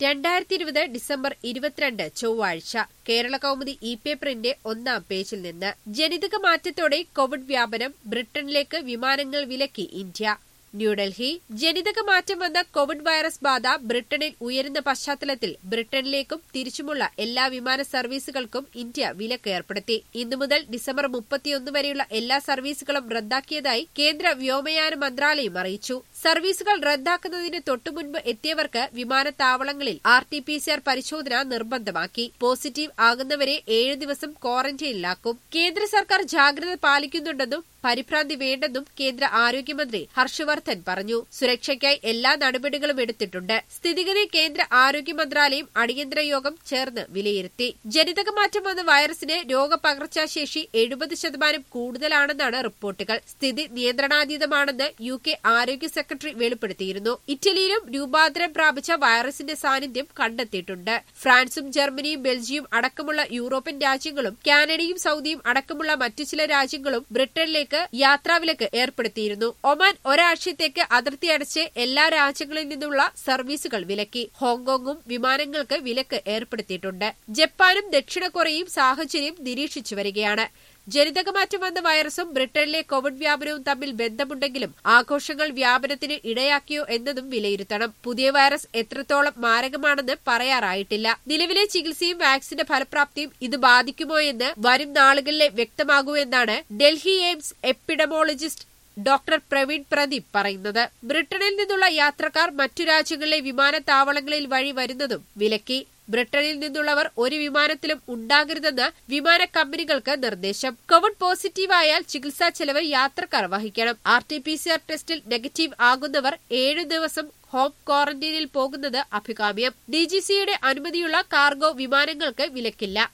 രണ്ടായിരത്തി ഇരുപത് ഡിസംബർ ഇരുപത്തിരണ്ട് ചൊവ്വാഴ്ച കേരള കൗമുദി ഇ പേപ്പറിന്റെ ഒന്നാം പേജിൽ നിന്ന് ജനിതക മാറ്റത്തോടെ കോവിഡ് വ്യാപനം ബ്രിട്ടനിലേക്ക് വിമാനങ്ങൾ വിലക്കി ഇന്ത്യ ന്യൂഡൽഹി ജനിതക മാറ്റം വന്ന കോവിഡ് വൈറസ് ബാധ ബ്രിട്ടനിൽ ഉയരുന്ന പശ്ചാത്തലത്തിൽ ബ്രിട്ടനിലേക്കും തിരിച്ചുമുള്ള എല്ലാ വിമാന സർവീസുകൾക്കും ഇന്ത്യ വിലക്ക് ഏർപ്പെടുത്തി ഇന്നു മുതൽ ഡിസംബർ മുപ്പത്തിയൊന്ന് വരെയുള്ള എല്ലാ സർവീസുകളും റദ്ദാക്കിയതായി കേന്ദ്ര വ്യോമയാന മന്ത്രാലയം അറിയിച്ചു സർവീസുകൾ റദ്ദാക്കുന്നതിന് തൊട്ടുമുൻപ് എത്തിയവർക്ക് വിമാനത്താവളങ്ങളിൽ R T P C R പരിശോധന നിർബന്ധമാക്കി പോസിറ്റീവ് ആകുന്നവരെ ഏഴ് ദിവസം ക്വാറന്റൈനിലാക്കും കേന്ദ്ര സർക്കാർ ജാഗ്രത പാലിക്കുന്നുണ്ടെന്നും പരിഭ്രാന്തി വേണ്ടെന്നും കേന്ദ്ര ആരോഗ്യമന്ത്രി ഹർഷവർദ്ധൻ പറഞ്ഞു സുരക്ഷയ്ക്കായി എല്ലാ നടപടികളും എടുത്തിട്ടുണ്ട് സ്ഥിതിഗതി കേന്ദ്ര ആരോഗ്യ മന്ത്രാലയം അടിയന്തര യോഗം ചേർന്ന് വിലയിരുത്തി ജനിതക മാറ്റം വന്ന വൈറസിന് രോഗപകർച്ചാശേഷി എഴുപത് ശതമാനം കൂടുതലാണെന്നാണ് റിപ്പോർട്ടുകൾ സ്ഥിതി നിയന്ത്രണാതീതമാണെന്ന് യു കെ ആരോഗ്യ സെക്രട്ടറി വെളിപ്പെടുത്തിയിരുന്നു ഇറ്റലിയിലും രൂപാന്തരം പ്രാപിച്ച വൈറസിന്റെ സാന്നിധ്യം കണ്ടെത്തിയിട്ടുണ്ട് ഫ്രാൻസും ജർമ്മനിയും ബെൽജിയം അടക്കമുള്ള യൂറോപ്യൻ രാജ്യങ്ങളും കാനഡയും സൌദിയും അടക്കമുള്ള മറ്റു ചില രാജ്യങ്ങളും ബ്രിട്ടനിലേക്ക് യാത്രാവിലക്ക് ഏർപ്പെടുത്തിയിരുന്നു ഒമാൻ ഒരാഴ്ചത്തേക്ക് അതിർത്തി അടച്ച് എല്ലാ രാജ്യങ്ങളിൽ നിന്നുള്ള സർവീസുകൾ വിലക്കി ഹോങ്കോങ്ങും വിമാനങ്ങൾക്ക് വിലക്ക് ഏർപ്പെടുത്തിയിട്ടുണ്ട് ജപ്പാനും ദക്ഷിണ കൊറിയയും സാഹചര്യം നിരീക്ഷിച്ചു വരികയാണ് ജനിതകമാറ്റം വന്ന വൈറസും ബ്രിട്ടനിലെ കോവിഡ് വ്യാപനവും തമ്മിൽ ബന്ധമുണ്ടെങ്കിലും ആഘോഷങ്ങൾ വ്യാപനത്തിന് ഇടയാക്കിയോ എന്നതും വിലയിരുത്തണം പുതിയ വൈറസ് എത്രത്തോളം മാരകമാണെന്ന് പറയാറായിട്ടില്ല നിലവിലെ ചികിത്സയും വാക്സിന്റെ ഫലപ്രാപ്തിയും ഇത് ബാധിക്കുമോ എന്ന് വരും നാളുകളിലെ വ്യക്തമാകൂ എന്നാണ് Delhi AIIMS epidemiologist doctor Praveen Pradeep പറയുന്നത് ബ്രിട്ടനിൽ നിന്നുള്ള യാത്രക്കാർ മറ്റു രാജ്യങ്ങളിലെ വിമാനത്താവളങ്ങളിൽ വഴി വരുന്നതും വിലക്കി ബ്രിട്ടനിൽ നിന്നുള്ളവർ ഒരു വിമാനത്തിലും ഉണ്ടാകരുതെന്ന് വിമാന കമ്പനികൾക്ക് നിർദ്ദേശം കോവിഡ് പോസിറ്റീവായാൽ ചികിത്സാ ചെലവ് യാത്രക്കാർ വഹിക്കണം R T P C R ടെസ്റ്റിൽ നെഗറ്റീവ് ആകുന്നവർ ഏഴു ദിവസം ഹോം ക്വാറന്റൈനിൽ പോകുന്നത് അഭികാമ്യം ഡിജിസിയുടെ അനുമതിയുള്ള കാർഗോ വിമാനങ്ങൾക്ക് വിലക്കില്ല